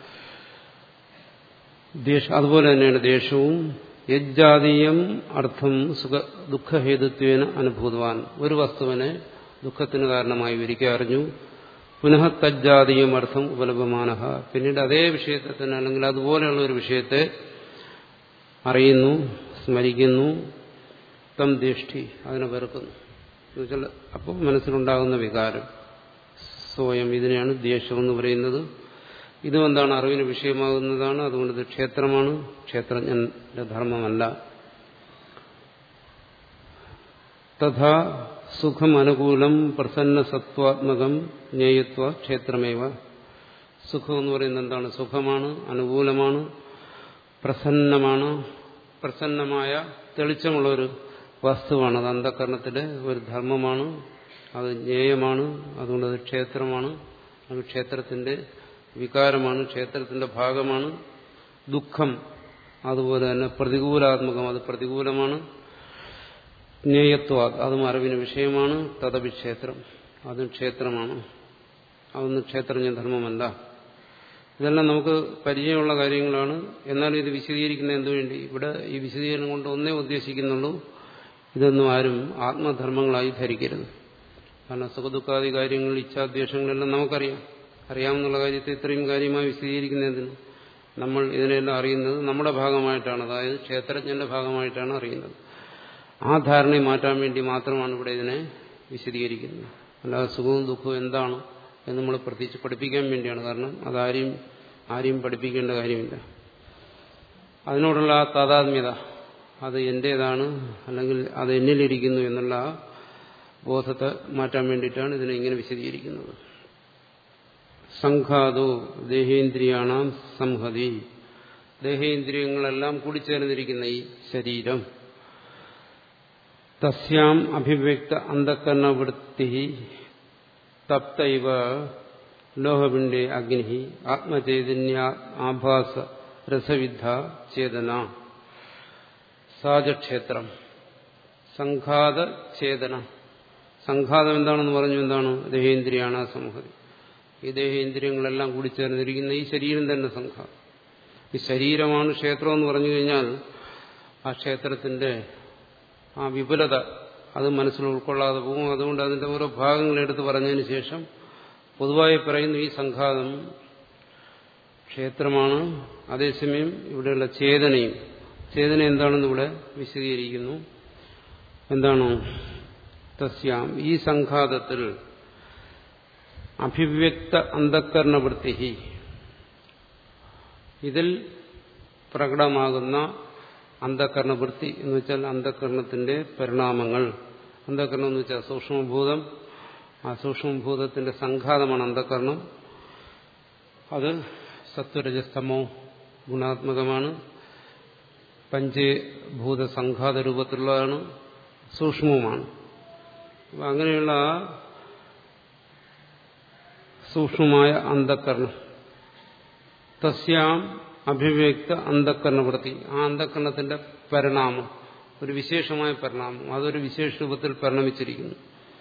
ദേഷ അതുപോലെ തന്നെയാണ് ദേഷ്യവും യജ്ജാതീയം അർത്ഥം സുഖ ദുഃഖഹേതുത്വേന അനുഭൂതവാൻ ഒരു വസ്തുവിനെ ദുഃഖത്തിന് കാരണമായി ഒരിക്കൽ അറിഞ്ഞു പുനഃ തജ്ജാതീയം അർത്ഥം ഉപലഭമാന പിന്നീട് അതേ വിഷയത്തെ തന്നെ അല്ലെങ്കിൽ അതുപോലെയുള്ള ഒരു വിഷയത്തെ അറിയുന്നു സ്മരിക്കുന്നു തം ദൃഷ്ടി അതിനെ വെറുക്കുന്നു എന്നുവെച്ചാൽ അപ്പോൾ മനസ്സിലുണ്ടാകുന്ന വികാരം സ്വയം ഇതിനെയാണ് ദ്വേഷം എന്ന് പറയുന്നത് ഇതും എന്താണ് അറിവിന് വിഷയമാകുന്നതാണ് അതുകൊണ്ട് ഇത് ക്ഷേത്രമാണ് ക്ഷേത്രജ്ഞന്റെ ധർമ്മമല്ല തഥാ സുഖം അനുകൂലം പ്രസന്ന സത്വാത്മകം ജ്ഞേയത്വ ക്ഷേത്രമേവ സുഖം എന്ന് പറയുന്നത് എന്താണ് സുഖമാണ് അനുകൂലമാണ് പ്രസന്നമാണ് പ്രസന്നമായ തെളിച്ചമുള്ള ഒരു വസ്തുവാണ് അത് അന്ധകരണത്തിലെ ഒരു ധർമ്മമാണ് അത് ജ്ഞേയമാണ് അതുകൊണ്ട് അത് ക്ഷേത്രമാണ് അത് ക്ഷേത്രത്തിന്റെ വികാരമാണ് ക്ഷേത്രത്തിന്റെ ഭാഗമാണ് ദുഃഖം അതുപോലെ തന്നെ പ്രതികൂലാത്മകം അത് പ്രതികൂലമാണ് ജ്ഞേയത്വ അതും അറിവിന് വിഷയമാണ് തദപി ക്ഷേത്രം അതും ക്ഷേത്രമാണ് അതൊന്നും ക്ഷേത്രജ്ഞ ധർമ്മമല്ല ഇതെല്ലാം നമുക്ക് പരിചയമുള്ള കാര്യങ്ങളാണ് എന്നാൽ ഇത് വിശദീകരിക്കുന്ന എന്തുവേണ്ടി ഇവിടെ ഈ വിശദീകരണം കൊണ്ട് ഒന്നേ ഉദ്ദേശിക്കുന്നുള്ളൂ ഇതൊന്നും ആരും ആത്മധർമ്മങ്ങളായി ധരിക്കരുത് കാരണം സുഖദുഃഖാദി കാര്യങ്ങൾ ഇച്ഛാദ്വേഷങ്ങളെല്ലാം നമുക്കറിയാം അറിയാമെന്നുള്ള കാര്യത്തെ ഇത്രയും കാര്യമായി വിശദീകരിക്കുന്നതിന് നമ്മൾ ഇതിനെല്ലാം അറിയുന്നത് നമ്മുടെ ഭാഗമായിട്ടാണ് അതായത് ക്ഷേത്രജ്ഞന്റെ ഭാഗമായിട്ടാണ് അറിയുന്നത് ആ ധാരണയെ മാറ്റാൻ വേണ്ടി മാത്രമാണ് ഇവിടെ ഇതിനെ വിശദീകരിക്കുന്നത് അല്ലാതെ സുഖവും ദുഃഖവും എന്താണ് എന്ന് നമ്മൾ പ്രത്യേകിച്ച് പഠിപ്പിക്കാൻ വേണ്ടിയാണ് കാരണം അതാരെയും ആരെയും പഠിപ്പിക്കേണ്ട കാര്യമില്ല അതിനോടുള്ള ആ താതാത്മ്യത അത് എന്റേതാണ് അല്ലെങ്കിൽ അത് എന്നിലിരിക്കുന്നു എന്നുള്ള ബോധത്തെ മാറ്റാൻ വേണ്ടിയിട്ടാണ് ഇതിനെ ഇങ്ങനെ വിശദീകരിക്കുന്നത് സംഘാതോ ദേഹേന്ദ്രിയാണാം സംഹതി ദേഹേന്ദ്രിയങ്ങളെല്ലാം കൂടിച്ചേർന്നിരിക്കുന്ന ഈ ശരീരം തസ്യാം അഭിവ്യക്ത അന്ധക്കരണവൃത്തി തപ്തൈവ ലോഹപിണ്ഡേ അഗ്നി ആത്മചൈതന്യ ആഭാസ രസവിദ്ധ ചേതന സാജക്ഷേത്രം സംഘാത ചേതന സംഘാതം എന്താണെന്ന് പറഞ്ഞു എന്താണ് ദേഹേന്ദ്രിയാണ് സംഹതി ഈ ദേഹേന്ദ്രിയങ്ങളെല്ലാം കൂടി ചേർന്നിരിക്കുന്ന ഈ ശരീരം തന്നെ സംഘാതം ഈ ശരീരമാണ് ക്ഷേത്രം എന്ന് പറഞ്ഞു കഴിഞ്ഞാൽ ആ ക്ഷേത്രത്തിന്റെ ആ വിപുലത അത് മനസ്സിൽ ഉൾക്കൊള്ളാതെ പോകും അതുകൊണ്ട് അതിന്റെ ഓരോ ഭാഗങ്ങൾ എടുത്ത് പറഞ്ഞതിന് ശേഷം പൊതുവായി പറയുന്നു ഈ സംഘാതം ക്ഷേത്രമാണ് അതേസമയം ഇവിടെയുള്ള ചേതനയും ചേതന എന്താണെന്ന് ഇവിടെ വിശദീകരിക്കുന്നു എന്താണ് തസ്യാം ഈ സംഘാതത്തിൽ അഭിവ്യക്ത അന്ധക്കരണവൃത്തി ഇതിൽ പ്രകടമാകുന്ന അന്ധകരണവൃത്തി എന്ന് വെച്ചാൽ അന്ധകരണത്തിന്റെ പരിണാമങ്ങൾ അന്ധകരണം എന്ന് വെച്ചാൽ സൂക്ഷ്മഭൂതം ആ സൂക്ഷ്മഭൂതത്തിന്റെ സംഘാതമാണ് അന്ധകരണം അത് സത്വരജസ്തമോ ഗുണാത്മകമാണ് പഞ്ചഭൂത സംഘാത രൂപത്തിലുള്ളതാണ് സൂക്ഷ്മവുമാണ് അപ്പം അങ്ങനെയുള്ള സൂക്ഷ്മമായ അന്ധകരണം തസ്യാം അഭിവ്യക്ത അന്ധക്കരണവൃത്തി ആ അന്ധക്കരണത്തിന്റെ പരിണാമം ഒരു വിശേഷമായ പരിണാമം അതൊരു വിശേഷ രൂപത്തിൽ പരിണമിച്ചിരിക്കുന്നു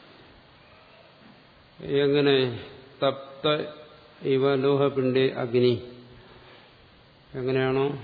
എങ്ങനെ തപ്ത ഇവ ലോഹപിണ്ഡേ അഗ്നി എങ്ങനെയാണോ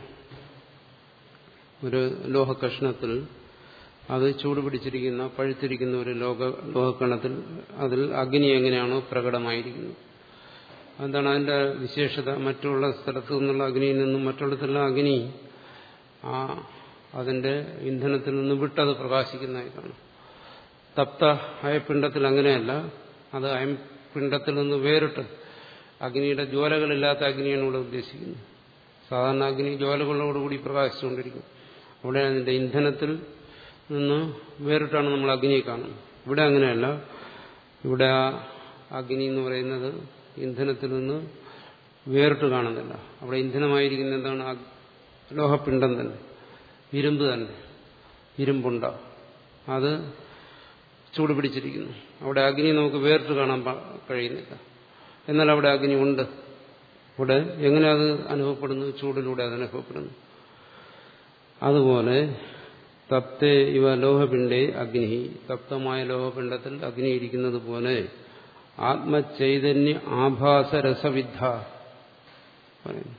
ഒരു ലോഹകഷ്ണത്തിൽ അത് ചൂടുപിടിച്ചിരിക്കുന്ന പഴുത്തിരിക്കുന്ന ഒരു ലോക ലോഹക്കണത്തിൽ അതിൽ അഗ്നി എങ്ങനെയാണോ പ്രകടമായിരിക്കുന്നത് എന്താണ് അതിന്റെ വിശേഷത മറ്റുള്ള സ്ഥലത്തു നിന്നുള്ള അഗ്നിയിൽ നിന്നും മറ്റുള്ളതെല്ലാം അഗ്നി ആ അതിന്റെ ഇന്ധനത്തിൽ നിന്ന് വിട്ടത് പ്രകാശിക്കുന്നതായി കാണും തപ്ത അയപ്പിണ്ടത്തിൽ അങ്ങനെയല്ല അത് അയപ്പിണ്ടത്തിൽ നിന്ന് വേറിട്ട് അഗ്നിയുടെ ജ്വാലകളില്ലാത്ത അഗ്നിയാണ് ഇവിടെ ഉദ്ദേശിക്കുന്നത് സാധാരണ അഗ്നി ജ്വാലകളോടുകൂടി പ്രകാശിച്ചുകൊണ്ടിരിക്കും അവിടെ അതിന്റെ ഇന്ധനത്തിൽ നിന്ന് വേറിട്ടാണ് നമ്മൾ അഗ്നിയെ കാണുന്നത് ഇവിടെ അങ്ങനെയല്ല ഇവിടെ ആ അഗ്നി എന്ന് പറയുന്നത് ഇന്ധനത്തിൽ നിന്ന് വേറിട്ട് കാണുന്നില്ല അവിടെ ഇന്ധനമായിരിക്കുന്ന എന്താണ് ആ ലോഹപ്പിണ്ഡം തന്നെ ഇരുമ്പ് തന്നെ ഇരുമ്പുണ്ട അത് ചൂട് പിടിച്ചിരിക്കുന്നു അവിടെ അഗ്നി നമുക്ക് വേറിട്ട് കാണാൻ കഴിയുന്നില്ല എന്നാൽ അവിടെ അഗ്നി ഉണ്ട് ഇവിടെ എങ്ങനെ അത് അനുഭവപ്പെടുന്നു ചൂടിലൂടെ അത് അനുഭവപ്പെടുന്നു അതുപോലെ തപ്തേ ഇവ ലോഹപിണ്ഡേ അഗ്നി തപ്തമായ ലോഹപിണ്ഡത്തിൽ അഗ്നി ഇരിക്കുന്നത് പോലെ ആത്മചൈതന്യ ആഭാസ രസവിദ്ധ പറയുന്നു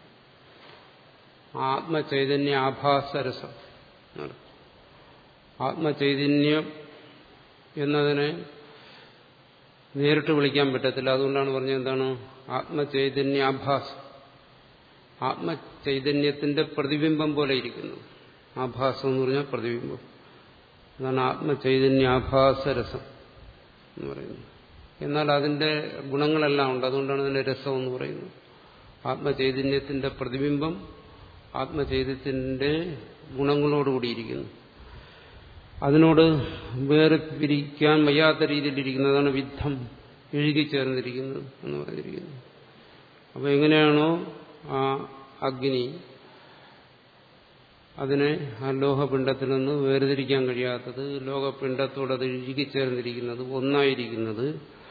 ആത്മചൈതന്യ ആഭാസ രസം ആത്മചൈതന്യം എന്നതിനെ നേരിട്ട് വിളിക്കാൻ പറ്റത്തില്ല അതുകൊണ്ടാണ് പറഞ്ഞത് എന്താണ് ആത്മചൈതന്യാഭാസം ആത്മചൈതന്യത്തിന്റെ പ്രതിബിംബം പോലെ ഇരിക്കുന്നു ആഭാസം എന്ന് പറഞ്ഞാൽ പ്രതിബിംബം അതാണ് ആത്മചൈതന്യാഭാസരസം എന്ന് പറയുന്നത് എന്നാൽ അതിന്റെ ഗുണങ്ങളെല്ലാം ഉണ്ട് അതുകൊണ്ടാണ് അതിന്റെ രസം എന്ന് പറയുന്നത് ആത്മചൈതന്യത്തിന്റെ പ്രതിബിംബം ആത്മചൈതന്യത്തിന്റെ ഗുണങ്ങളോടുകൂടിയിരിക്കുന്നു അതിനോട് വേറെ പിരിക്കാൻ വയ്യാത്ത രീതിയിലിരിക്കുന്നതാണ് വിദ്ധം ഇഴുകിച്ചേർന്നിരിക്കുന്നത് എന്ന് പറഞ്ഞിരിക്കുന്നു അപ്പോൾ എങ്ങനെയാണോ ആ അഗ്നി അതിനെ ആ ലോഹപിണ്ഡത്തിൽ നിന്ന് വേർതിരിക്കാൻ കഴിയാത്തത് ലോകപിണ്ഡത്തോട് അത് ഇഴുകിച്ചേർന്നിരിക്കുന്നത് ഒന്നായിരിക്കുന്നത്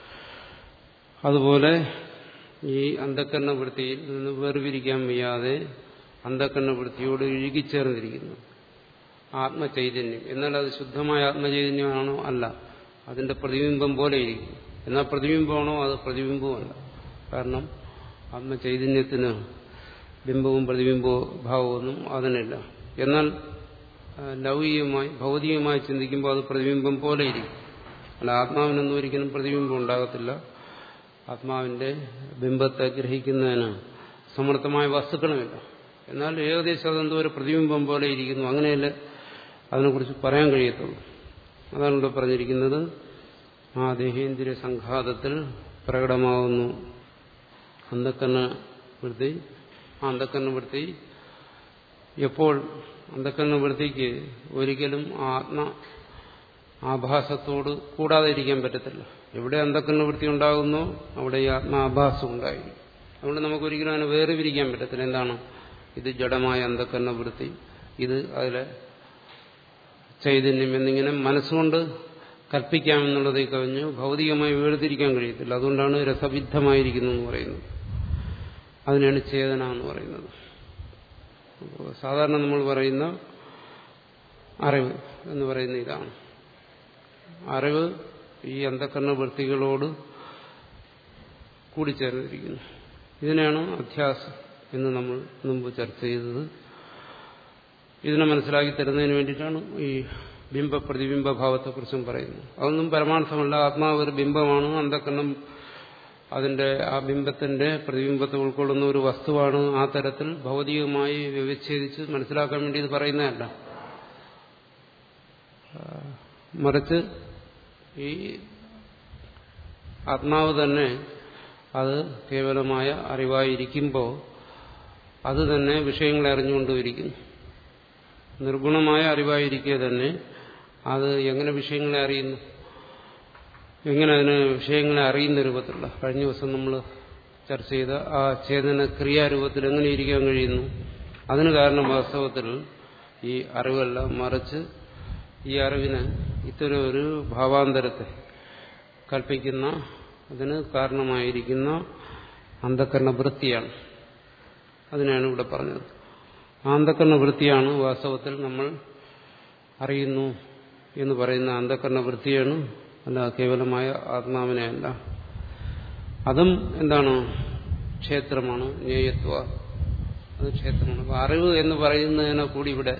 അതുപോലെ ഈ അന്ധക്കരണവൃത്തിയിൽ നിന്ന് വേർതിരിക്കാൻ വയ്യാതെ അന്ധക്കരണവൃത്തിയോട് ഇഴുകിച്ചേർന്നിരിക്കുന്നു ആത്മചൈതന്യം എന്നാൽ അത് ശുദ്ധമായ ആത്മചൈതന്യമാണോ അല്ല അതിന്റെ പ്രതിബിംബം പോലെ ഇരിക്കും എന്നാൽ പ്രതിബിംബമാണോ അത് പ്രതിബിംബവുമല്ല കാരണം ആത്മചൈതന്യത്തിന് ബിംബവും പ്രതിബിംബവും ഭാവമൊന്നും അതിനില്ല എന്നാൽ ലൗകികമായി ഭൗതികമായി ചിന്തിക്കുമ്പോൾ അത് പ്രതിബിംബം പോലെ ഇരിക്കും അല്ല ആത്മാവിനൊന്നും ഒരിക്കലും പ്രതിബിംബം ഉണ്ടാകത്തില്ല ആത്മാവിന്റെ ബിംബത്തെ ഗ്രഹിക്കുന്നതിന് സമർത്ഥമായ വസ്തുക്കളുമില്ല എന്നാൽ ഏകദേശം അതെന്തോ ഒരു പ്രതിബിംബം പോലെ ഇരിക്കുന്നു അങ്ങനെയല്ല അതിനെക്കുറിച്ച് പറയാൻ കഴിയത്തുള്ളൂ അതാണ് ഇവിടെ പറഞ്ഞിരിക്കുന്നത് ആ ദേഹേന്ദ്രിയ സംഘാതത്തിൽ പ്രകടമാവുന്നു അന്ധക്കരണ വൃത്തി ആ അന്ധക്കരണ വൃത്തി എപ്പോൾ അന്ധക്കരണ വൃത്തിക്ക് ഒരിക്കലും ആത്മ ആഭാസത്തോട് കൂടാതെ ഇരിക്കാൻ പറ്റത്തില്ല എവിടെ അന്ധക്കരണ വൃത്തി ഉണ്ടാകുന്നോ അവിടെ ഈ ആത്മാഭാസം ഉണ്ടായിരിക്കും അതുകൊണ്ട് നമുക്കൊരിക്കലും അതിനെ വേറെ പിരിക്കാൻ പറ്റത്തില്ല എന്താണ് ഇത് ജഡമായ അന്ധക്കരണ വൃത്തി ഇത് അതിലെ ചൈതന്യം എന്നിങ്ങനെ മനസ്സുകൊണ്ട് കൽപ്പിക്കാമെന്നുള്ളതേ കവിഞ്ഞ് ഭൗതികമായി വേർതിരിക്കാൻ കഴിയത്തില്ല അതുകൊണ്ടാണ് രസവിദ്ധമായിരിക്കുന്നു എന്ന് പറയുന്നത് അതിനാണ് ചേതന എന്ന് പറയുന്നത് സാധാരണ നമ്മൾ പറയുന്ന അറിവ് എന്ന് പറയുന്ന ഇതാണ് അറിവ് ഈ അന്ധക്കരണ വൃത്തികളോട് കൂടിച്ചേർന്നിരിക്കുന്നു ഇതിനാണ് അധ്യാസം എന്ന് നമ്മൾ മുമ്പ് ചർച്ച ചെയ്തത് ഇതിനെ മനസ്സിലാക്കി തരുന്നതിന് വേണ്ടിയിട്ടാണ് ഈ ബിംബ പ്രതിബിംബ ഭാവത്തെക്കുറിച്ചും പറയുന്നത് അതൊന്നും പരമാർത്ഥമല്ല ആത്മാവ് ഒരു ബിംബമാണ് അന്ധക്കണ്ണം അതിന്റെ ആ ബിംബത്തിന്റെ പ്രതിബിംബത്തെ ഉൾക്കൊള്ളുന്ന ഒരു വസ്തുവാണ് ആ തരത്തിൽ ഭൗതികമായി വ്യവച്ഛേദിച്ച് മനസ്സിലാക്കാൻ വേണ്ടി ഇത് പറയുന്നതല്ല മറിച്ച് ഈ ആത്മാവ് തന്നെ അത് കേവലമായ അറിവായിരിക്കുമ്പോൾ അത് തന്നെ വിഷയങ്ങളെ അറിഞ്ഞുകൊണ്ടിരിക്കുന്നു നിർഗുണമായ അറിവായിരിക്കെ തന്നെ അത് എങ്ങനെ വിഷയങ്ങളെ അറിയുന്നു എങ്ങനെ അതിന് വിഷയങ്ങളെ അറിയുന്ന രൂപത്തിലുള്ള കഴിഞ്ഞ ദിവസം നമ്മൾ ചർച്ച ചെയ്ത ആ ചേതന ക്രിയാരൂപത്തിൽ എങ്ങനെ ഇരിക്കാൻ കഴിയുന്നു അതിന് കാരണം വാസ്തവത്തിൽ ഈ അറിവല്ല മറിച്ച് ഈ അറിവിന് ഇത്തരം ഒരു ഭാവാന്തരത്തെ കൽപ്പിക്കുന്ന അതിന് കാരണമായിരിക്കുന്ന അന്ധകരണ വൃത്തിയാണ് അതിനാണ് ഇവിടെ പറഞ്ഞത് അന്ധക്കരണ വൃത്തിയാണ് വാസ്തവത്തിൽ നമ്മൾ അറിയുന്നു എന്ന് പറയുന്ന അന്ധക്കരണ വൃത്തിയാണ് അല്ല കേവലമായ ആത്മാവിനെ അല്ല അതും എന്താണ് ക്ഷേത്രമാണ് ജ്ഞേയത്വ അത് ക്ഷേത്രമാണ് അപ്പൊ അറിവ് എന്ന് പറയുന്നതിനെ കൂടി ഇവിടെ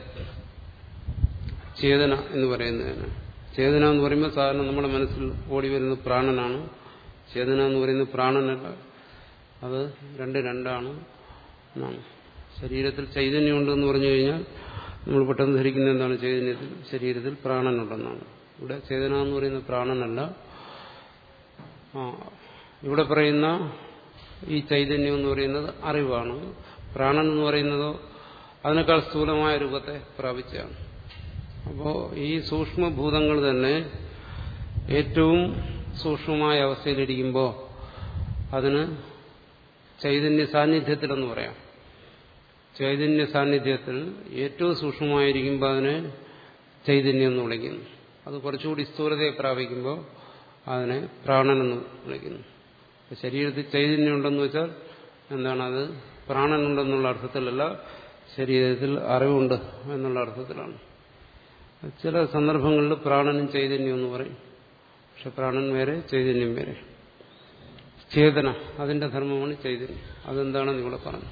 ചേതന എന്ന് പറയുന്നതിന് ചേതന എന്ന് പറയുമ്പോൾ സാധാരണ നമ്മുടെ മനസ്സിൽ ഓടി വരുന്ന പ്രാണനാണ് ചേതന എന്ന് പറയുന്നത് പ്രാണനല്ല അത് രണ്ട് രണ്ടാണ് എന്നാണ് ശരീരത്തിൽ ചൈതന്യമുണ്ട് എന്ന് പറഞ്ഞു കഴിഞ്ഞാൽ നമ്മൾ പെട്ടെന്ന് ധരിക്കുന്ന എന്താണ് ചൈതന്യത്തിൽ ശരീരത്തിൽ പ്രാണനുണ്ടെന്നാണ് ഇവിടെ ചേതന എന്ന് പറയുന്ന പ്രാണനല്ല ആ ഇവിടെ പറയുന്ന ഈ ചൈതന്യം എന്ന് പറയുന്നത് അറിവാണ് പ്രാണൻ എന്ന് പറയുന്നതോ അതിനേക്കാൾ സ്ഥൂലമായ രൂപത്തെ പ്രാപിച്ചാണ് അപ്പോൾ ഈ സൂക്ഷ്മഭൂതങ്ങൾ തന്നെ ഏറ്റവും സൂക്ഷ്മമായ അവസ്ഥയിലിരിക്കുമ്പോൾ അതിന് ചൈതന്യ സാന്നിധ്യത്തിലെന്ന് പറയാം ചൈതന്യ സാന്നിധ്യത്തിൽ ഏറ്റവും സൂക്ഷ്മമായിരിക്കുമ്പോൾ അതിനെ ചൈതന്യം എന്ന് വിളിക്കുന്നു അത് കുറച്ചുകൂടി സ്ഥൂലതയെ പ്രാപിക്കുമ്പോൾ അതിനെ പ്രാണനെന്ന് വിളിക്കുന്നു ശരീരത്തിൽ ചൈതന്യം ഉണ്ടെന്ന് വെച്ചാൽ എന്താണ് അത് പ്രാണനുണ്ടെന്നുള്ള അർത്ഥത്തിലല്ല ശരീരത്തിൽ അറിവുണ്ട് എന്നുള്ള അർത്ഥത്തിലാണ് ചില സന്ദർഭങ്ങളിൽ പ്രാണനും ചൈതന്യം എന്ന് പറയും പക്ഷെ പ്രാണൻ വേറെ ചൈതന്യം വേറെ ചേതന അതിന്റെ ധർമ്മമാണ് ചൈതന്യം അതെന്താണെന്ന് ഇവിടെ പറഞ്ഞു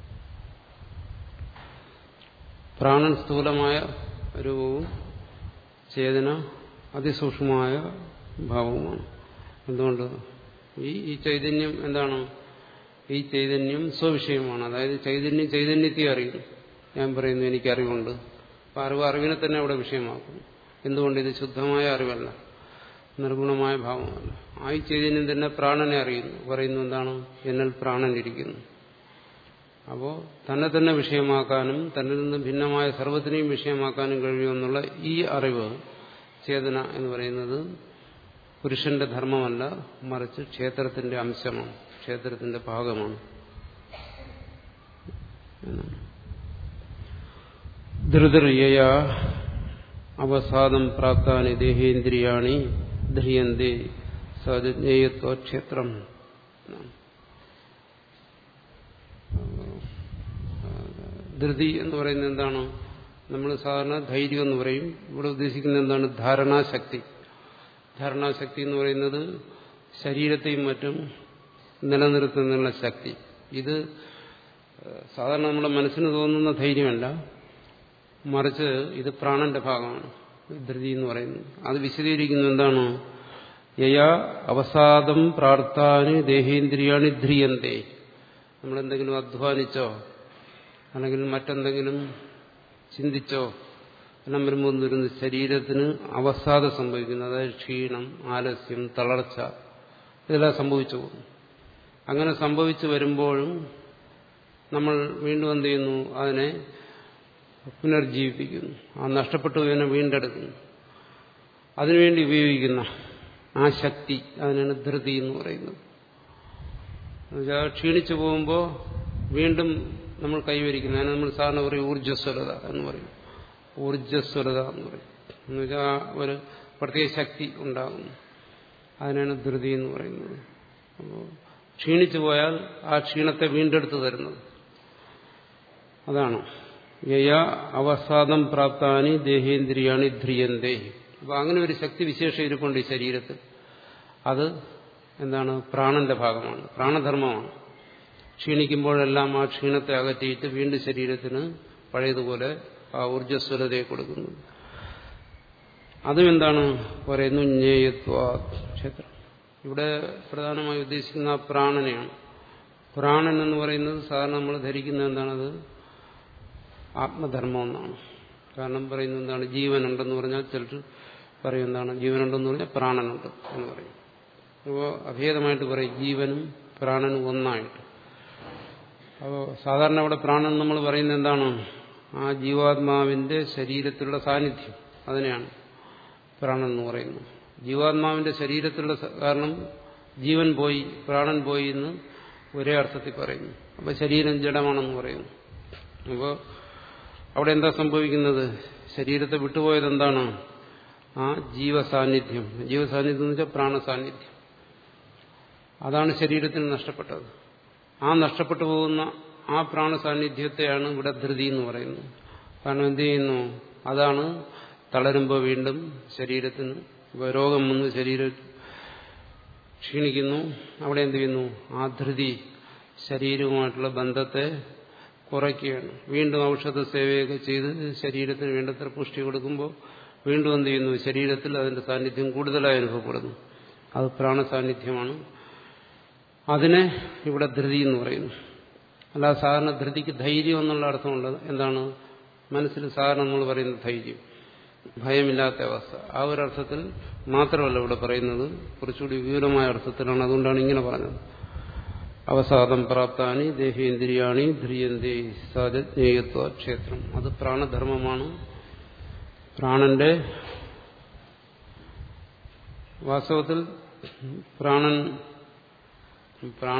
പ്രാണൻ സ്ഥൂലമായ രൂപവും ചേതന അതിസൂക്ഷ്മമായ ഭാവവുമാണ് എന്തുകൊണ്ട് ഈ ഈ ചൈതന്യം എന്താണ് ഈ ചൈതന്യം സ്വവിഷയമാണ് അതായത് ചൈതന്യം ചൈതന്യത്തെ അറിയുന്നു ഞാൻ പറയുന്നു എനിക്കറിവുണ്ട് അപ്പം അറിവ് അറിവിനെ തന്നെ അവിടെ വിഷയമാക്കുന്നു എന്തുകൊണ്ട് ഇത് ശുദ്ധമായ അറിവല്ല നിർഗുണമായ ഭാവമല്ല ആ ഈ ചൈതന്യം തന്നെ പ്രാണനെ അറിയുന്നു പറയുന്നു എന്താണ് എന്നിൽ പ്രാണനിരിക്കുന്നു അപ്പോൾ തന്നെ തന്നെ വിഷയമാക്കാനും തന്നിൽ നിന്ന് ഭിന്നമായ സർവത്തിനെയും വിഷയമാക്കാനും കഴിയുമെന്നുള്ള ഈ അറിവ് ചേതന എന്ന് പറയുന്നത് പുരുഷന്റെ ധർമ്മമല്ല മറിച്ച് ക്ഷേത്രത്തിന്റെ അംശമാണ് ക്ഷേത്രത്തിന്റെ ഭാഗമാണ് ധൃതൃയ അവസാദം പ്രാപ്താനി ദേഹേന്ദ്രിയാണി ധ്രിയന്തേ സജ്ഞേയത്വക്ഷേത്രം ധൃതി എന്ന് പറയുന്നത് എന്താണ് നമ്മൾ സാധാരണ ധൈര്യം എന്ന് പറയും ഇവിടെ ഉദ്ദേശിക്കുന്നത് എന്താണ് ധാരണാശക്തി ധാരണാശക്തി എന്ന് പറയുന്നത് ശരീരത്തെയും മറ്റും നിലനിർത്തുന്നതിനുള്ള ശക്തി ഇത് സാധാരണ നമ്മുടെ മനസ്സിന് തോന്നുന്ന ധൈര്യമല്ല മറിച്ച് ഇത് പ്രാണന്റെ ഭാഗമാണ് ധൃതി എന്ന് പറയുന്നത് അത് വിശദീകരിക്കുന്നത് എന്താണ് യയാ അവസാദം പ്രാർത്ഥാന് ദേഹേന്ദ്രിയാണി ധ്രിയന്തേ നമ്മളെന്തെങ്കിലും അധ്വാനിച്ചോ അല്ലെങ്കിൽ മറ്റെന്തെങ്കിലും ചിന്തിച്ചോ എല്ലാം വരുമ്പോൾ വരുന്ന ശരീരത്തിന് അവസാദം സംഭവിക്കുന്നു അതായത് ക്ഷീണം ആലസ്യം തളർച്ച ഇതെല്ലാം സംഭവിച്ചു പോകുന്നു അങ്ങനെ സംഭവിച്ചു വരുമ്പോഴും നമ്മൾ വീണ്ടും എന്ത് ചെയ്യുന്നു അതിനെ പുനർജീവിപ്പിക്കുന്നു ആ നഷ്ടപ്പെട്ടു പോയതിനെ വീണ്ടെടുക്കുന്നു അതിനുവേണ്ടി ഉപയോഗിക്കുന്ന ആ ശക്തി അതിനാണ് ധൃതി എന്ന് പറയുന്നത് എന്നുവെച്ചാൽ ക്ഷീണിച്ചു പോകുമ്പോൾ വീണ്ടും നമ്മൾ കൈവരിക്കുന്നു അതിന് നമ്മൾ സാധാരണ പറയും ഊർജ്ജസ്വലത എന്ന് പറയും ഊർജ്ജസ്വലത എന്ന് പറയും എന്നുവെച്ചാൽ ഒരു പ്രത്യേക ശക്തി ഉണ്ടാകുന്നു അതിനാണ് ധൃതി എന്ന് പറയുന്നത് അപ്പോൾ ക്ഷീണിച്ചു പോയാൽ ആ ക്ഷീണത്തെ വീണ്ടെടുത്ത് തരുന്നത് അതാണ് യയ അവസാദം പ്രാപ്താനി ദേഹേന്ദ്രിയാണി ധ്രിയന്തേ അപ്പൊ അങ്ങനെ ഒരു ശക്തി വിശേഷം ഇരിപ്പുണ്ട് ഈ ശരീരത്തിൽ അത് എന്താണ് പ്രാണന്റെ ഭാഗമാണ് പ്രാണധർമ്മമാണ് ക്ഷീണിക്കുമ്പോഴെല്ലാം ആ ക്ഷീണത്തെ അകറ്റിയിട്ട് വീണ്ടും ശരീരത്തിന് പഴയതുപോലെ ആ ഊർജ്ജസ്വലതയെ കൊടുക്കുന്നു അതും എന്താണ് പറയുന്നു ജ്ഞേയത്വ ക്ഷേത്രം ഇവിടെ പ്രധാനമായി ഉദ്ദേശിക്കുന്ന ആ പ്രാണനെയാണ് പ്രാണൻ എന്ന് പറയുന്നത് സാധാരണ നമ്മൾ ധരിക്കുന്നത് എന്താണത് ആത്മധർമ്മം എന്നാണ് കാരണം പറയുന്നത് എന്താണ് ജീവനുണ്ടെന്ന് പറഞ്ഞാൽ ചിലർ പറയും എന്താണ് ജീവനുണ്ടെന്ന് പറഞ്ഞാൽ പ്രാണനുണ്ട് എന്ന് പറയും അപ്പോൾ അഭേദമായിട്ട് പറയും ജീവനും പ്രാണനും ഒന്നായിട്ട് അപ്പോൾ സാധാരണ ഇവിടെ പ്രാണൻ നമ്മൾ പറയുന്നത് എന്താണ് ആ ജീവാത്മാവിന്റെ ശരീരത്തിലുള്ള സാന്നിധ്യം അതിനെയാണ് പ്രാണൻ എന്ന് പറയുന്നത് ജീവാത്മാവിന്റെ ശരീരത്തിലുള്ള കാരണം ജീവൻ പോയി പ്രാണൻ പോയി എന്ന് ഒരേ അർത്ഥത്തിൽ പറയുന്നു അപ്പോൾ ശരീരം ജഡമാണെന്ന് പറയുന്നു അപ്പോൾ അവിടെ എന്താ സംഭവിക്കുന്നത് ശരീരത്തെ വിട്ടുപോയത് എന്താണ് ആ ജീവസാന്നിധ്യം ജീവസാന്നിധ്യം എന്ന് വെച്ചാൽ പ്രാണസാന്നിധ്യം അതാണ് ശരീരത്തിന് നഷ്ടപ്പെട്ടത് ആ നഷ്ടപ്പെട്ടു പോകുന്ന ആ പ്രാണസാന്നിധ്യത്തെയാണ് ഇവിടെ ധൃതി എന്ന് പറയുന്നത് കാരണം എന്ത് ചെയ്യുന്നു അതാണ് തളരുമ്പോൾ വീണ്ടും ശരീരത്തിന് ഇപ്പോൾ രോഗം വന്ന് ശരീരം ക്ഷീണിക്കുന്നു അവിടെ എന്ത് ചെയ്യുന്നു ആ ധൃതി ശരീരവുമായിട്ടുള്ള ബന്ധത്തെ കുറയ്ക്കുകയാണ് വീണ്ടും ഔഷധ സേവയൊക്കെ ചെയ്ത് ശരീരത്തിന് വേണ്ടത്ര പുഷ്ടി കൊടുക്കുമ്പോൾ വീണ്ടും എന്ത് ചെയ്യുന്നു ശരീരത്തിൽ അതിന്റെ സാന്നിധ്യം കൂടുതലായി അനുഭവപ്പെടുന്നു അത് പ്രാണസാന്നിധ്യമാണ് അതിനെ ഇവിടെ ധൃതി എന്ന് പറയുന്നു അല്ലാതെ സാധാരണ ധൃതിക്ക് ധൈര്യം എന്നുള്ള അർത്ഥമുള്ളത് എന്താണ് മനസ്സിൽ സാധാരണ നമ്മൾ പറയുന്ന ധൈര്യം ഭയമില്ലാത്ത അവസ്ഥ ആ ഒരു അർത്ഥത്തിൽ മാത്രമല്ല ഇവിടെ പറയുന്നത് കുറച്ചുകൂടി വിപുലമായ അർത്ഥത്തിലാണ് അതുകൊണ്ടാണ് ഇങ്ങനെ പറഞ്ഞത് അവസാദം പ്രാപ്താനി ദേഹേന്ദ്രിയാണി ധ്രിയന്തേ സജ്ഞേയത്വ ക്ഷേത്രം അത് പ്രാണധർമ്മമാണ് പ്രാണന്റെ വാസ്തവത്തിൽ പ്രാണൻ പ്രാണ